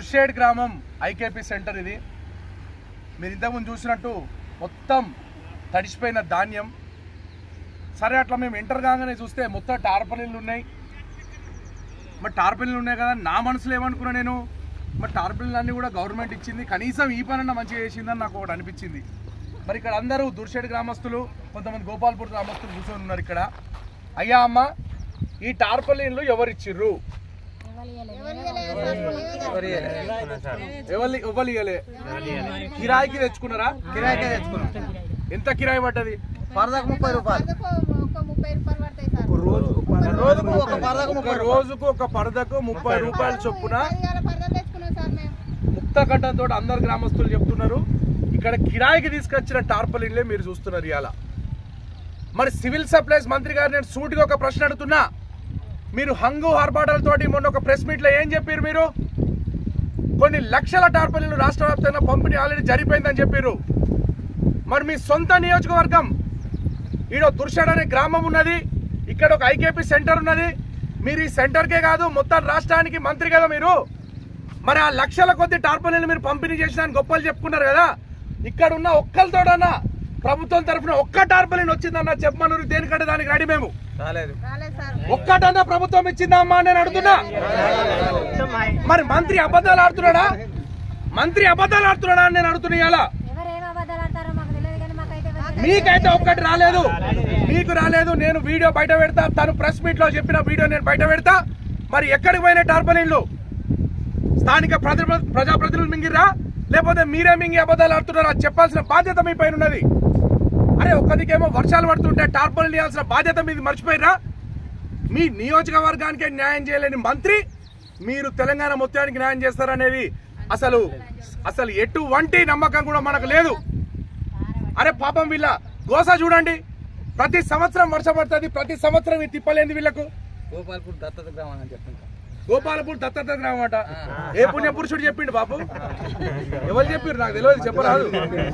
దుర్షేడ్ గ్రామం IKP centre ఇది మీరు ఇంతకుముందు చూసినట్టు మొత్తం తడిసిపోయిన ధాన్యం సరే అట్లా మేము ఎంటర్ కాగానే చూస్తే మొత్తం టార్పలిన్లు ఉన్నాయి మరి టార్పలిన్లు ఉన్నాయి కదా నా మనసులో ఏమనుకున్నా నేను మరి టార్పలిన్లు అన్నీ కూడా గవర్నమెంట్ ఇచ్చింది కనీసం ఈ పనన్నా మంచిగా చేసిందని నాకు ఒకటి అనిపించింది మరి ఇక్కడ అందరూ దుర్షేడ్ గ్రామస్తులు కొంతమంది గోపాల్పూర్ గ్రామస్తులు కూర్చొని ఉన్నారు ఇక్కడ అయ్యా అమ్మ ఈ టార్పలిన్లు ఎవరిచ్చిర్రు ఎవరి ఎవరు ఇయ్యలే కిరాయికి తెచ్చుకున్నారా కిరాయికే తెచ్చుకున్నాం ఎంత కిరాయి పడ్డది పరదకు ముప్పై రూపాయలు ఒక ముప్పై రూపాయలు పడతాయి సార్ రోజుకు ఒక పరదకు ఒక ముప్పై రూపాయలు రోజుకు ఒక పరదకు ముప్పై రూపాయల చొప్పున ఇవాళ పరదలు తెచ్చుకున్నాం సార్ మేము ముక్తకంఠంతో అందరు గ్రామస్తులు చెప్తున్నారు ఇక్కడ కిరాయికి తీసుకొచ్చిన టార్పలిన్లే మీరు చూస్తున్నారు ఇవాళ మరి సివిల్ సప్లైస్ మంత్రి గారు నేను సూటిగా ఒక ప్రశ్న అడుగుతున్నా మీరు హంగు ఆర్భాటాలతోటి మొన్న ఒక ప్రెస్ మీట్లో ఏం చెప్పారు మీరు కొన్ని లక్షల టార్పలిన్లు రాష్ట్ర వ్యాప్తంగా పంపిణీ ఆల్రెడీ జరిగిపోయిందని చెప్పారు మరి మీ సొంత నియోజకవర్గం ఈడో దుర్షడ్ అనే గ్రామం ఉన్నది ఇక్కడ ఒక ఐకేపీ సెంటర్ ఉన్నది మీరు ఈ సెంటర్కే కాదు మొత్తం రాష్ట్రానికి మంత్రి కదా మీరు మరి ఆ లక్షల కొద్ది టార్పలిన్లు మీరు పంపిణీ చేసిన గొప్పలు చెప్పుకున్నారు కదా ఇక్కడ ఉన్న ఒక్కరితోడన్నా ప్రభుత్వం తరఫున ఒక్క టార్పలిన్ వచ్చిందన్న చెప్పమన్నారు దేనికంటే దానికి రెడీ మేము రాలేదు రాలేదు సార్ ఒక్కటన్నా ప్రభుత్వం ఇచ్చిందా అమ్మా అని నేను అడుగుతున్నా మరి మంత్రి అబద్ధాలు ఆడుతున్నాడా మంత్రి అబద్ధాలు ఆడుతున్నాడా అని నేను అడుగుతున్నా ఇలా ఎవరేం అబద్ధాలు ఆడతారో మాకు తెలియదు కానీ మాకైతే ఎవరు మీకైతే ఒక్కటి రాలేదు మీకు రాలేదు నేను వీడియో బయట పెడతా తను ప్రెస్ మీట్ లో చెప్పిన వీడియో నేను బయట పెడతా మరి ఎక్కడికి పోయిన టార్పలిన్లు స్థానిక ప్రజా- ప్రజాప్రతినిధులు మింగిరా లేకపోతే మీరే మింగి అబద్ధాలు ఆడుతున్నారా చెప్పాల్సిన బాధ్యత మీ పైన ఉన్నది అరే ఒక్కదికేమో వర్షాలు పడుతుంటే టార్పలిన్ ఇవ్వాల్సిన బాధ్యత మీది మర్చిపోయిరా మీ నియోజకవర్గానికే న్యాయం చేయలేని మంత్రి మీరు తెలంగాణ మొత్తానికి న్యాయం చేస్తారనేది అసలు అసలు ఎటువంటి నమ్మకం కూడా మనకు లేదు అరే పాపం వీళ్ళ గోస చూడండి ప్రతి సంవత్సరం వర్షం పడుతుంది ప్రతి సంవత్సరం ఇది తిప్పలేంది వీళ్ళకు గోపాల్పూర్ దత్తత గ్రామం అని చెప్తుంటా గోపాలపూర్ దత్తత గ్రామం అట ఏ పుణ్య పురుషుడు చెప్పిండు బాబు ఎవరు చెప్పారు నాకు తెలియదు చెప్పరాదు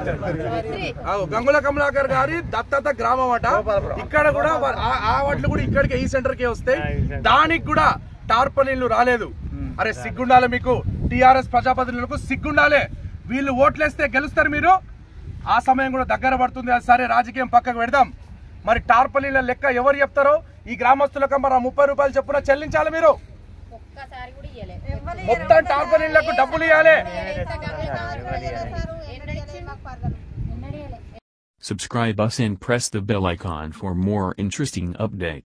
ఆ, గంగుల కమలాకర్ గారి దత్తత గ్రామం అట ఇక్కడ కూడా వా- ఆ- ఆ వాటిలు కూడా ఇక్కడికి ఈ సెంటర్ కే వస్తాయి దానికి కూడా టార్పలిన్లు రాలేదు అరే సిగ్గుండాలే మీకు టిఆర్ఎస్ ప్రజాప్రతినిధులకు సిగ్గుండాలే వీళ్ళు ఓట్లేస్తే గెలుస్తారు మీరు ఆ సమయం కూడా దగ్గర పడుతుంది అది సరే రాజకీయం పక్కకు పెడదాం మరి టార్పలిన్ల లెక్క ఎవరు చెప్తారో ఈ గ్రామస్తులకు మరి ఆ ముప్పై రూపాయలు చెప్పున చెల్లించాలి మీరు ఒక్కసారి కూడా ఇయ్యలే మొత్తం టార్పలిన్లకు డబ్బులు ఇవ్వాలి ఎంత గంటలు కావాలి కూడా ఇయ్యలేదు సార్ ఎన్నడూ ఇచ్చి మాకు పరదలు ఎన్నడూ ఇయ్యలే. Subscribe us and press the bell icon for more interesting update.